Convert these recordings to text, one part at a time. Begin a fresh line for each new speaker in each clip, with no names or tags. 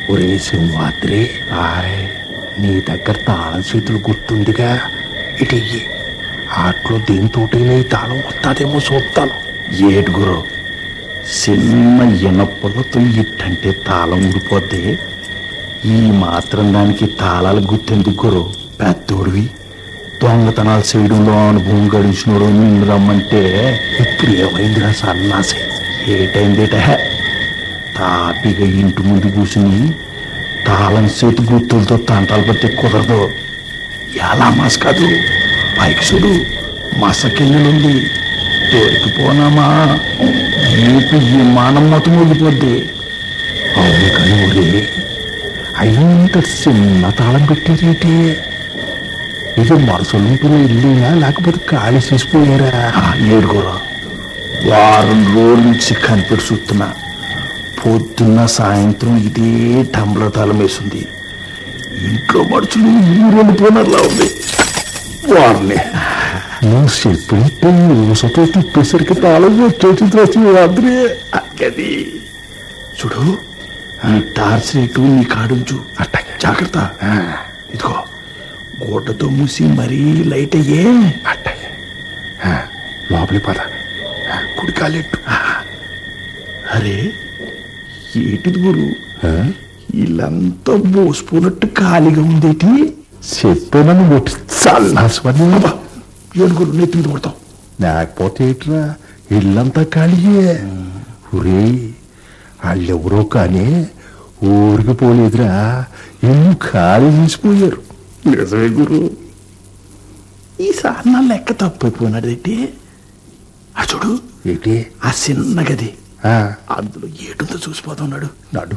ఒరే సింహాద్రి ఆయ్ నీ దగ్గర తాళం చేతులు గుర్తుందిగా ఇటయ్యి ఆట్లో దేనితోటైనా ఈ తాళం వస్తాదేమో చూస్తాను
ఏడు గురు చిన్న ఇనపలతో ఇట్టంటే తాళం ఊడిపోద్ది ఈ మాత్రం దానికి తాళాలు గుర్తెందుకు గురు పెద్దోడివి దొంగతనాలు చేయడంలో అనుభవం గడిచినోడు నిన్ను రమ్మంటే
ఇప్పుడు ఏమైందిరా సన్నాసి
ఏటైందేట తాపిగా ఇంటి ముందు కూర్చుని తాళం చేతి గుర్తులతో తంటాలు పడితే కుదరదు ఎలా మాస్ కాదు పైకి చూడు మసకెళ్ళుంది దొరికిపోనామా నీకు విమానం మొత్తం ఊగిపోద్ది
అవును కానీ ఒరే అయ్యంత చిన్న తాళం పెట్టేదేంటి ఇది మరుసలుంటున్న ఇల్లునా లేకపోతే ఖాళీ చేసిపోయారా
ఆ ఏడుగురు వారం రోజుల నుంచి కనిపెట్టి చూస్తున్నా పొద్దున్న సాయంత్రం ఇదే టంబ్లర్ తాళం వేసింది ఇంట్లో మనుషులు ఊరు వెళ్ళిపోయినట్లా ఉంది వారిని
నువ్వు చెప్పినట్టు ఊసతో తిప్పేసరికి తాళం వచ్చేసి వచ్చి రాత్రి
అది చూడు ఈ టార్చ్ లైట్ నీ కాడుంచు
అట్టగే
జాగ్రత్త ఇదిగో గోడతో మూసి మరీ లైట్ అయ్యే
అట్టగే ఆ, లోపలి పద
కుడి కాలెట్టు అరే ఏటిది గురు
ఆ?
ఇల్లంతా మోసిపోయినట్టు ఖాళీగా ఉందేటి
చెప్పేనని కొట్టి చల్లాసని
అబ్బా ఏడుగురు నెత్తి మీద కొడతాం
లేకపోతే ఏట్రా ఇల్లంతా ఖాళీయే ఒరే వాళ్ళెవరో కానీ ఊరికి పోలేదురా ఇల్లు ఖాళీ చేసిపోయారు
నిజమే గురు ఈసారి నా లెక్క తప్పైపోయినాడేంటి ఆ చూడు
ఏంటి
ఆ చిన్న గది
ఆ,
అందులో ఏటుందో చూసిపోతున్నాడు
నాడు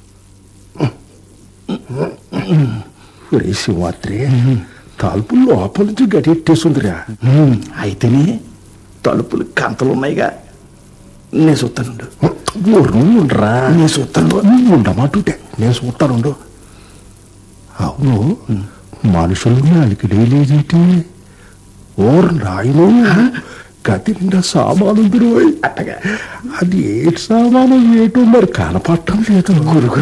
ఒరే శివాత్రి తలుపు లోపల నుంచి గట్టెట్టేసిందిరా
అయితేనే తలుపులు కంతలు ఉన్నాయిగా నేను చూస్తానుండు
ఊరు ఉండరా
నేను చూస్తాను
నువ్వు ఉండమాటుంటే నేను చూస్తానుండు అవును మనుషులు నాలుగుడే లేదేంటి ఓర్ నాయను గది నిండా సామాను
అట్టగా
అది ఏ సామాను ఏటో మరి కనపడటం లేదు
గురు